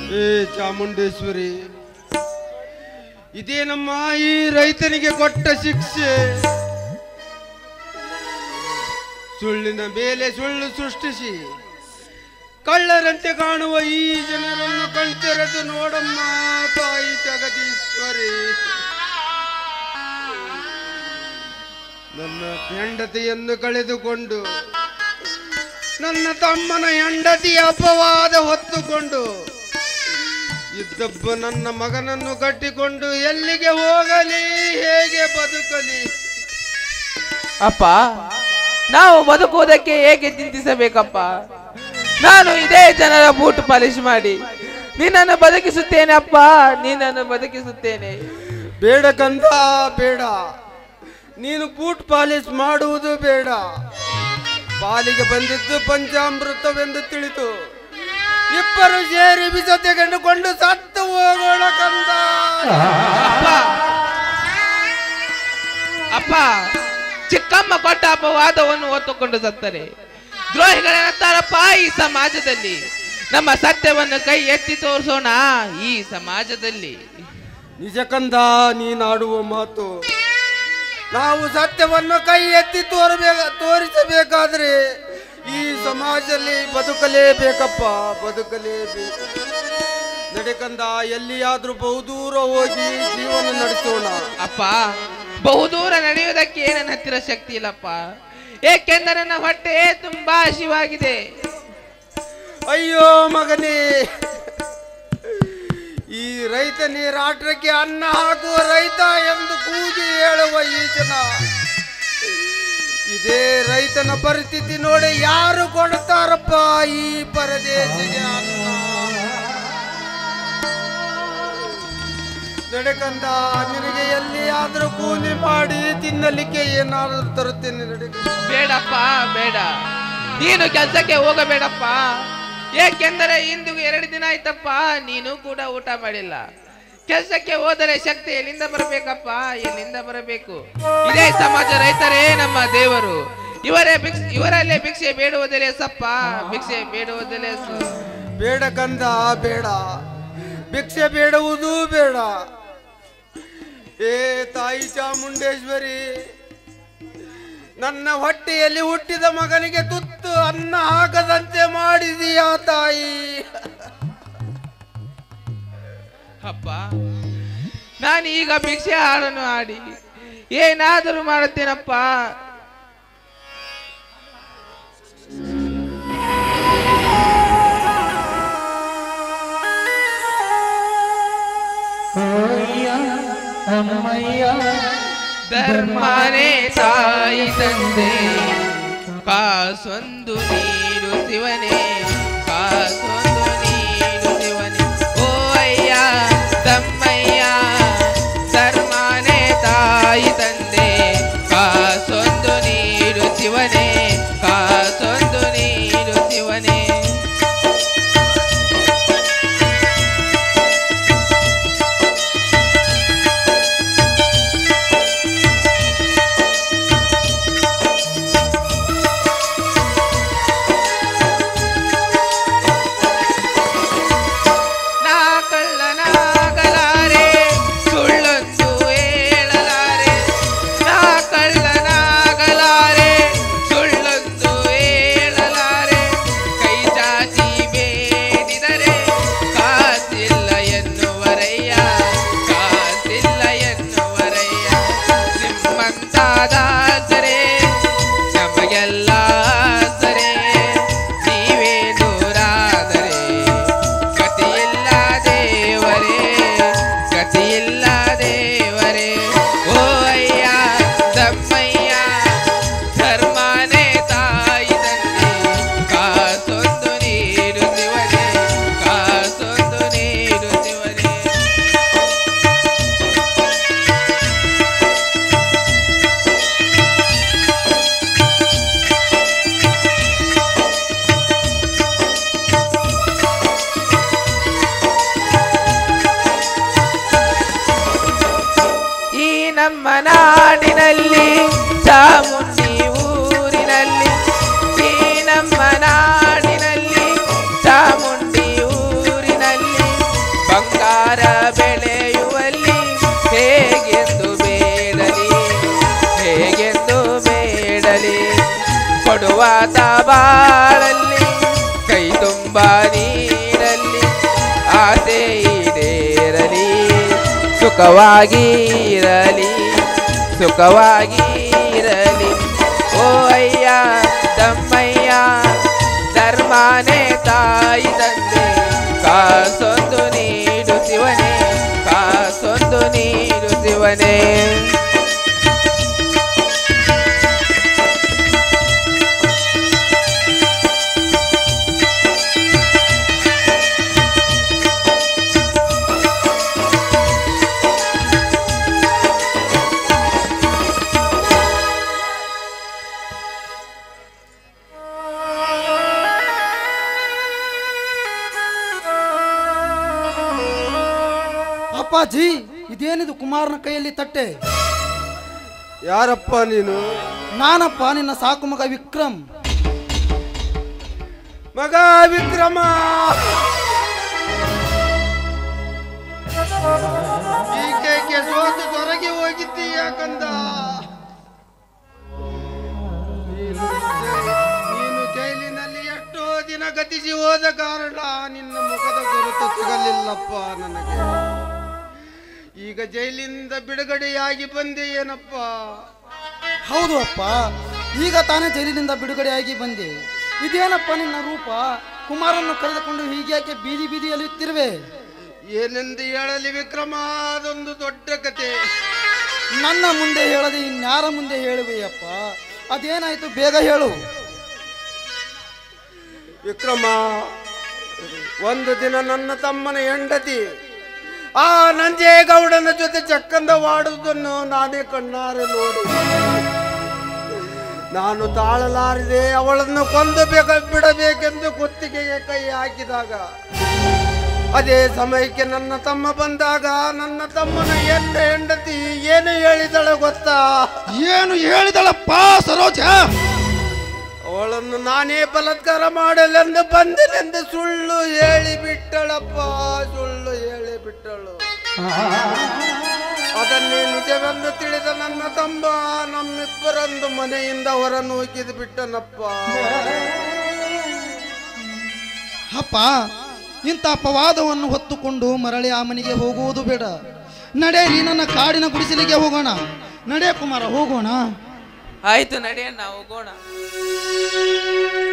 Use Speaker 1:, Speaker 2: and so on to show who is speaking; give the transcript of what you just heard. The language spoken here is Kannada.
Speaker 1: ಏ ಚಾಮುಂಡೇಶ್ವರಿ ಇದೇ ನಮ್ಮ ಈ ರೈತನಿಗೆ ಕೊಟ್ಟ ಶಿಕ್ಷೆ ಸುಳ್ಳಿನ ಮೇಲೆ ಸುಳ್ಳು ಸೃಷ್ಟಿಸಿ ಕಳ್ಳರಂತೆ ಕಾಣುವ ಈ ಜನರನ್ನು ಕಣ್ತೆರೆದು ನೋಡಮ್ಮ ತಾಯಿ ಜಗದೀಶ್ವರಿ ನನ್ನ ಹೆಂಡತಿಯನ್ನು ಕಳೆದುಕೊಂಡು ನನ್ನ ತಮ್ಮನ ಹೆಂಡತಿಯ ಅಪವಾದ ಹೊತ್ತುಕೊಂಡು ಇದ್ದಬ್ಬ ನನ್ನ ಮಗನನ್ನು ಕಟ್ಟಿಕೊಂಡು ಎಲ್ಲಿಗೆ ಹೋಗಲಿ ಹೇಗೆ ಬದುಕಲಿ
Speaker 2: ಅಪ್ಪ ನಾವು ಬದುಕುವುದಕ್ಕೆ ಏಕೆ ಚಿಂತಿಸಬೇಕಪ್ಪ ನಾನು ಇದೇ ಜನರ ಬೂಟು ಪಾಲಿಶ್ ಮಾಡಿ ನಿನ್ನನ್ನು ಬದುಕಿಸುತ್ತೇನೆ ಅಪ್ಪ ನಿನ್ನನ್ನು ಬದುಕಿಸುತ್ತೇನೆ
Speaker 1: ಬೇಡ ಕಂದ ಬೇಡ ನೀನು ಬೂಟ್ ಪಾಲಿಶ್ ಮಾಡುವುದು ಬೇಡ ಪಾಲಿಗೆ ಬಂದಿದ್ದು ಪಂಚಾಮೃತವೆಂದು ತಿಳಿತು ಇಬ್ಬರು ಸೇರಿ ಬಿಸ ತೆಗೆದುಕೊಂಡು ಸತ್ತು ಹೋಗೋಣ ಕಂದ
Speaker 2: ಅಪ್ಪ ಅಪ್ಪ ಚಿಕ್ಕಮ್ಮ ಕೊಟ್ಟ ಅಪವಾದವನ್ನು ಹೊತ್ತುಕೊಂಡು ಸತ್ತರೆ ದ್ರೋಹಿಗಳೇನಂತಾರಪ್ಪ ಈ ಸಮಾಜದಲ್ಲಿ ನಮ್ಮ ಸತ್ಯವನ್ನು ಕೈ ಎತ್ತಿ ತೋರಿಸೋಣ ಈ ಸಮಾಜದಲ್ಲಿ
Speaker 1: ನಿಜ ಕಂದ ನೀನಾಡುವ ಮಾತು ನಾವು ಸತ್ಯವನ್ನು ಕೈ ಎತ್ತಿ ತೋರಬೇಕ ತೋರಿಸಬೇಕಾದ್ರೆ ಈ ಸಮಾಜದಲ್ಲಿ ಬದುಕಲೇಬೇಕಪ್ಪ ಬದುಕಲೇಬೇಕು ನಡೆಕಂದ ಎಲ್ಲಿಯಾದ್ರೂ ಬಹುದೂರ ಹೋಗಿ ಜೀವನ ನಡೆಸೋಣ
Speaker 2: ಅಪ್ಪ ಬಹುದೂರ ನಡೆಯುವುದಕ್ಕೆ ನನ್ನ ಹತ್ತಿರ ಶಕ್ತಿ ಇಲ್ಲಪ್ಪ ಏಕೆಂದರೆ ನನ್ನ ಹೊಟ್ಟೆ ತುಂಬಾ ಹಸಿವಾಗಿದೆ
Speaker 1: ಅಯ್ಯೋ ಮಗನೇ ಈ ರೈತ ನೀರಾಟ್ರಕ್ಕೆ ಅನ್ನ ಹಾಕುವ ರೈತ ಎಂದು ಕೂಗಿ ಹೇಳುವ ಈ ಜನ ಇದೇ ರೈತನ ಪರಿಸ್ಥಿತಿ ನೋಡಿ ಯಾರು ಕೊಡ್ತಾರಪ್ಪ ಈ ಪರದೇಶಿಗೆ ಅನ್ನ ನಡೆಕಂದ ನಿನಗೆ ಎಲ್ಲಿಯಾದ್ರೂ ಕೂಲಿ ಮಾಡಿ ತಿನ್ನಲಿಕ್ಕೆ ಏನಾದರೂ ತರುತ್ತೇನೆ ನಡೆಕಂದ
Speaker 2: ಬೇಡಪ್ಪ ಬೇಡ ನೀನು ಕೆಲಸಕ್ಕೆ ಹೋಗಬೇಡಪ್ಪ ಏಕೆಂದರೆ ಇಂದು ಎರಡು ದಿನ ಆಯ್ತಪ್ಪ ನೀನು ಕೂಡ ಊಟ ಮಾಡಿಲ್ಲ ಕೆಲಸಕ್ಕೆ ಹೋದರೆ ಶಕ್ತಿ ಎಲ್ಲಿಂದ ಬರಬೇಕಪ್ಪ ಎಲ್ಲಿಂದ ಬರಬೇಕು ಇದೇ ಸಮಾಜ ರೈತರೇ ನಮ್ಮ ದೇವರು ಇವರೇ ಭಿಕ್ಷ ಇವರಲ್ಲೇ ಭಿಕ್ಷೆ ಬೇಡುವುದಿಲ್ಲ ಸಪ್ಪ ಭಿಕ್ಷೆ ಬೇಡುವುದಿಲ್ಲ
Speaker 1: ಬೇಡ ಕಂದ ಬೇಡ ಭಿಕ್ಷೆ ಬೇಡುವುದು ಬೇಡ ಏ ತಾಯಿ ಚಾಮುಂಡೇಶ್ವರಿ ನನ್ನ ಹೊಟ್ಟೆಯಲ್ಲಿ ಹುಟ್ಟಿದ ಮಗನಿಗೆ ತುತ್ತು ಅನ್ನ ಹಾಕದಂತೆ ಮಾಡಿದೀಯಾ ತಾಯಿ
Speaker 2: ಅಪ್ಪ ನಾನು ಈಗ ಭಿಕ್ಷೆ ಹಾಡನ್ನು ಹಾಡಿ ಏನಾದರೂ ಮಾಡುತ್ತೇನಪ್ಪ ಧರ್ಮನೇ ತಾಯಿ ತಂದೆ ಕಾಸೊಂದು ನೀಡು ಶಿವನೇ ಕಾಸೊಂದು ನೀಡು ಶಿವನೇ ಓ ಅಯ್ಯ ತಮ್ಮಯ್ಯ ಧರ್ಮನೇ ತಾಯಿ ತಂದೆ ಕಾಸೊಂದು ನೀಡು ಶಿವನೇ ಕಾಸೊಂದು ನೀಡು ಶಿವನೇ ಸುಖವಾದ ಬಾಳಲ್ಲಿ ಕೈ ತುಂಬ ನೀಡಲ್ಲಿ ಆಸೆ ಈಡೇರಲಿ ಸುಖವಾಗಿ ಇರಲಿ ಸುಖವಾಗಿ ಇರಲಿ ಓ ಅಯ್ಯ ತಮ್ಮಯ್ಯ ಧರ್ಮನೇ ತಾಯಿ ತಂದೆ ಕಾಸೊಂದು ನೀಡು ಶಿವನೇ ಕಾಸೊಂದು ನೀಡು ಶಿವನೇ
Speaker 3: ಅಪ್ಪಾಜಿ ಇದೇನಿದು ಕುಮಾರನ ಕೈಯಲ್ಲಿ ತಟ್ಟೆ
Speaker 1: ಯಾರಪ್ಪ ನೀನು
Speaker 3: ನಾನಪ್ಪ ನಿನ್ನ ಸಾಕು ಮಗ ವಿಕ್ರಮ್
Speaker 1: ಮಗ ವಿಕ್ರಮ ಈಕೆಗೆ ಸೋತು ತೊರಗಿ ಹೋಗಿದ್ದಿ ಯಾಕಂದ ನೀನು ನೀನು ಜೈಲಿನಲ್ಲಿ ಎಷ್ಟೋ ದಿನ ಗತಿಸಿ ಹೋದ ಕಾರಣ ನಿನ್ನ ಮುಖದ ಗುರುತು ಸಿಗಲಿಲ್ಲಪ್ಪ ನನಗೆ ಈಗ ಜೈಲಿಂದ ಬಿಡುಗಡೆಯಾಗಿ ಬಂದೆ ಏನಪ್ಪ
Speaker 3: ಹೌದು ಅಪ್ಪ ಈಗ ತಾನೇ ಜೈಲಿನಿಂದ ಬಿಡುಗಡೆಯಾಗಿ ಬಂದೆ ಇದೇನಪ್ಪ ನಿನ್ನ ರೂಪ ಕುಮಾರನ್ನು ಕರೆದುಕೊಂಡು ಹೀಗ್ಯಾಕೆ ಬೀದಿ ಬೀದಿಯಲ್ಲಿ ತಿರುವೆ
Speaker 1: ಏನೆಂದು ಹೇಳಲಿ ವಿಕ್ರಮ ಅದೊಂದು ದೊಡ್ಡ ಕತೆ
Speaker 3: ನನ್ನ ಮುಂದೆ ಹೇಳದೆ ಇನ್ಯಾರ ಮುಂದೆ ಹೇಳುವೆಯಪ್ಪ ಅದೇನಾಯ್ತು ಬೇಗ ಹೇಳು
Speaker 1: ವಿಕ್ರಮ ಒಂದು ದಿನ ನನ್ನ ತಮ್ಮನ ಹೆಂಡತಿ ಆ ನಂಜೇಗೌಡನ ಜೊತೆ ಚಕ್ಕಂದವಾಡುವುದನ್ನು ನಾನೇ ಕಣ್ಣಾರೆ ನೋಡಿ ನಾನು ತಾಳಲಾರದೆ ಅವಳನ್ನು ಕೊಂದು ಬೇಕ ಬಿಡಬೇಕೆಂದು ಕುತ್ತಿಗೆಗೆ ಕೈ ಹಾಕಿದಾಗ ಅದೇ ಸಮಯಕ್ಕೆ ನನ್ನ ತಮ್ಮ ಬಂದಾಗ ನನ್ನ ತಮ್ಮನ ಹೆಣ್ಣ ಹೆಂಡತಿ ಏನು ಹೇಳಿದಳ ಗೊತ್ತಾ
Speaker 3: ಏನು ಹೇಳಿದಳಪ್ಪ ಸರೋಜ
Speaker 1: ಅವಳನ್ನು ನಾನೇ ಬಲಾತ್ಕಾರ ಮಾಡಲೆಂದು ಬಂದೆನೆಂದು ಸುಳ್ಳು ಹೇಳಿ ಬಿಟ್ಟಳಪ್ಪ ಸುಳ್ಳು ಹೇಳಿ ಬಿಟ್ಟಳು ಅದನ್ನೇ ನಿಜವೆಂದು ತಿಳಿದ ನನ್ನ ತಮ್ಮ ನಮ್ಮಿಬ್ಬರಂದು ಮನೆಯಿಂದ ಹೊರ ನೂಕಿದು ಬಿಟ್ಟನಪ್ಪ
Speaker 3: ಅಪ್ಪ ಇಂಥ ಅಪವಾದವನ್ನು ಹೊತ್ತುಕೊಂಡು ಮರಳಿ ಆ ಮನೆಗೆ ಹೋಗುವುದು ಬೇಡ ನಡೆಯಲಿ ನನ್ನ ಕಾಡಿನ ಗುಡಿಸಲಿಗೆ ಹೋಗೋಣ ನಡೆ ಕುಮಾರ ಹೋಗೋಣ
Speaker 2: ಆಯ್ತು ನಡೆಯಣ್ಣ ಹೋಗೋಣ